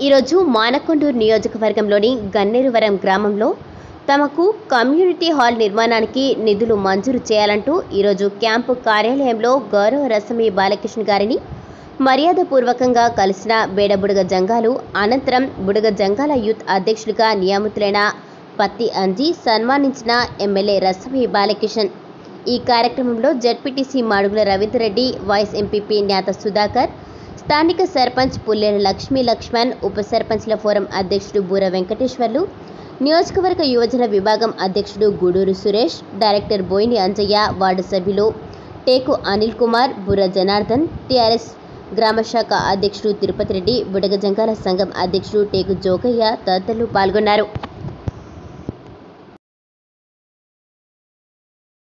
ఈరోజు మానకొండూరు నియోజకవర్గంలోని గన్నేరువరం గ్రామంలో తమకు కమ్యూనిటీ హాల్ నిర్మాణానికి నిధులు మంజూరు చేయాలంటూ ఈరోజు క్యాంపు కార్యాలయంలో గౌరవ రసమి బాలకృష్ణ గారిని మర్యాదపూర్వకంగా కలిసిన బేడబుడగ జంగాలు అనంతరం బుడగ జంగాల యూత్ అధ్యక్షులుగా నియామితులైన పత్తి అంజీ సన్మానించిన ఎమ్మెల్యే రసమి బాలకిషన్ ఈ కార్యక్రమంలో ZPTC Madugula Ravinder Reddy vice MPP Nyata Sudhakar స్థానిక సర్పంచ్ పుల్లేరు లక్ష్మీ లక్ష్మణ్ ఉప సర్పంచ్ల ఫోరం అధ్యక్షుడు బూర వెంకటేశ్వర్లు నియోజకవర్గ యువజన విభాగం అధ్యక్షుడు గూడూరు సురేష్ డైరెక్టర్ బోయిని అంజయ్య వార్డు సభ్యులు టేకు అనిల్ కుమార్ బుర్ర జనార్దన్ టీఆర్ఎస్ గ్రామశాఖ అధ్యక్షుడు తిరుపతి రెడ్డి బుడగజంగాల సంఘం అధ్యక్షుడు టేకు జోగయ్య తదితరులు పాల్గొన్నారు